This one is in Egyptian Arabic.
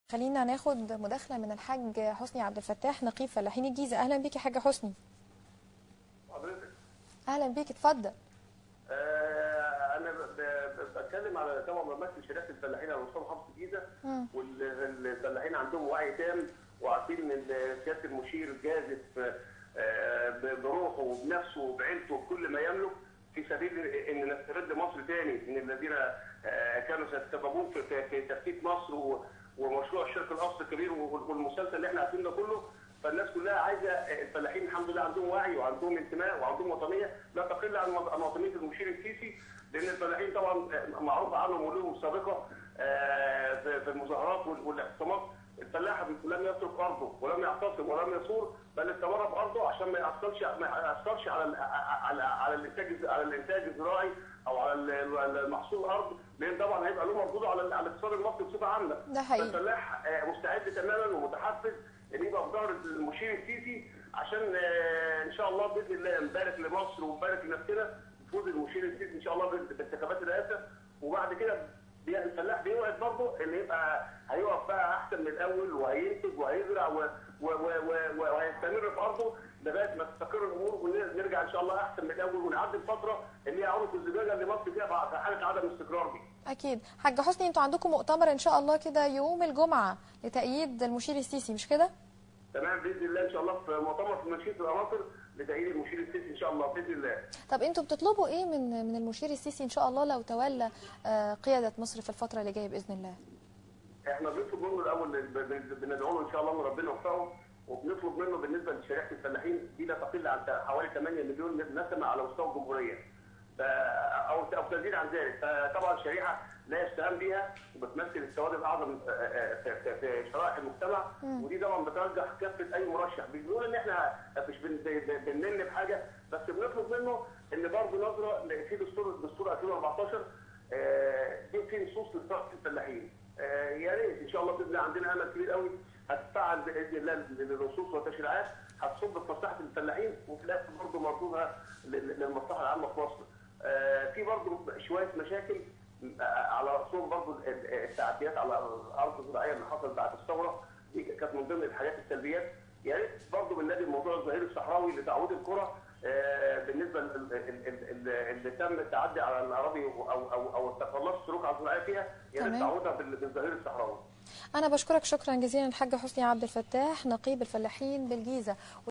خلينا ناخد مداخلة من الحاج حسني عبد الفتاح نقيب فلاحين الجيزة أهلا بيك يا حاج حسني حضرتك أهلا بيك اتفضل آه انا ب- ب- بتكلم على طبعا بمثل شركه الفلاحين على مستوى محافظه الجيزه والفلاحين عندهم وعي تام وعارفين ان سياده المشير جازف آه، ب- بروحه وبنفسه وبعيلته وبكل ما يملك في سبيل ان نسترد مصر تاني من الذين آه، كانوا سيتسببون في- في في تفتيت مصر و- ومشروع الشرق الاوسط الكبير والمسلسل اللي احنا عارفينه ده كله فالناس كلها عايزه الفلاحين الحمد لله عندهم وعي وعندهم انتماء وعندهم وطنيه لا تقل عن عن وطنيه المشير السيسي لان الفلاحين طبعا معروف عنهم ولهم سابقه آه، في في المظاهرات وال- والاعتصامات الفلاح لم يترك ارضه ولم يعتصم ولم يثور بل استمر بارضه عشان ما ياثرش ما ياثرش على ال- على على الانتاج على الانتاج الزراعي او على ال- المحصول الارض لان طبعا هيبقى له مردود على ال- على الاقتصاد المصري بصفه عامه ده حقيقي. فالفلاح آه، مستعد تماما ومتحفز ان يبقى في ظهر المشير السيسي عشان آه، ان شاء الله باذن الله نبارك لمصر ونبارك لنفسنا بفوز المشير السيسي ان شاء الله بال- بانتخابات الرئاسه وبعد كده بي- الفلاح بيوعد برضه ان يبقى هيقف بقى احسن من الاول وهينتج وهيزرع و- و- و- و- وهيستمر في ارضه لغايه ما تستقر الامور ونرجع ان شاء الله احسن من الاول ونعدي الفتره اللي هي عنق الزجاجه اللي مصر فيها في حاله عدم استقرار دي. أكيد حاج حسني أنتوا عندكم مؤتمر إن شاء الله كده يوم الجمعة لتأييد المشير السيسي مش كده؟ تمام باذن الله ان شاء الله في مؤتمر في منشيه العناصر لتأييد المشير السيسي ان شاء الله باذن الله. طب أنتوا بتطلبوا إيه من من المشير السيسي إن شاء الله لو تولى آه، قيادة مصر في الفترة اللي جاية بإذن الله؟ احنا بنطلب منه الاول ب- ب- بندعو له ان شاء الله ان ربنا يوفقه وبنطلب منه بالنسبه لشريحه الفلاحين دي لا تقل عن حوالي 8 مليون نسمه على مستوى الجمهوريه. ف- او او تزيد عن ذلك فطبعا شريحه لا يستهان بها وبتمثل السواد الاعظم آه، آه، في- في- في شرائح المجتمع ودي طبعا بترجح كافه اي مرشح مش بنقول ان احنا مش بن- بن- بنمن بحاجه بس بنطلب منه ان برضه نظره ل- في دستور دستور 2014 آه، دي في نصوص لصالح الفلاحين آه، يا ريت ان شاء الله باذن الله عندنا امل كبير قوي هتفعل باذن الله النصوص والتشريعات هتصب في مصلحه الفلاحين وفي الاخر برضه مردودها لل- للمصلحه العامه في مصر. آه، في برضه شويه مشاكل آه، على راسهم برضه ال- التعديات على الارض الزراعيه اللي حصلت بعد الثوره دي كانت من ضمن الحاجات السلبيات يا ريت برضه بننادي الموضوع الظهير الصحراوي لتعويض القرى آه، بالنسبه لل- ال- ال- ال- اللي تم التعدي على الاراضي او او او التخلص السلوك على الزراعيه فيها يا ريت تمام. تعويضها بال- بالظهير الصحراوي أنا بشكرك شكرا جزيلا الحاج حسني عبد الفتاح نقيب الفلاحين بالجيزة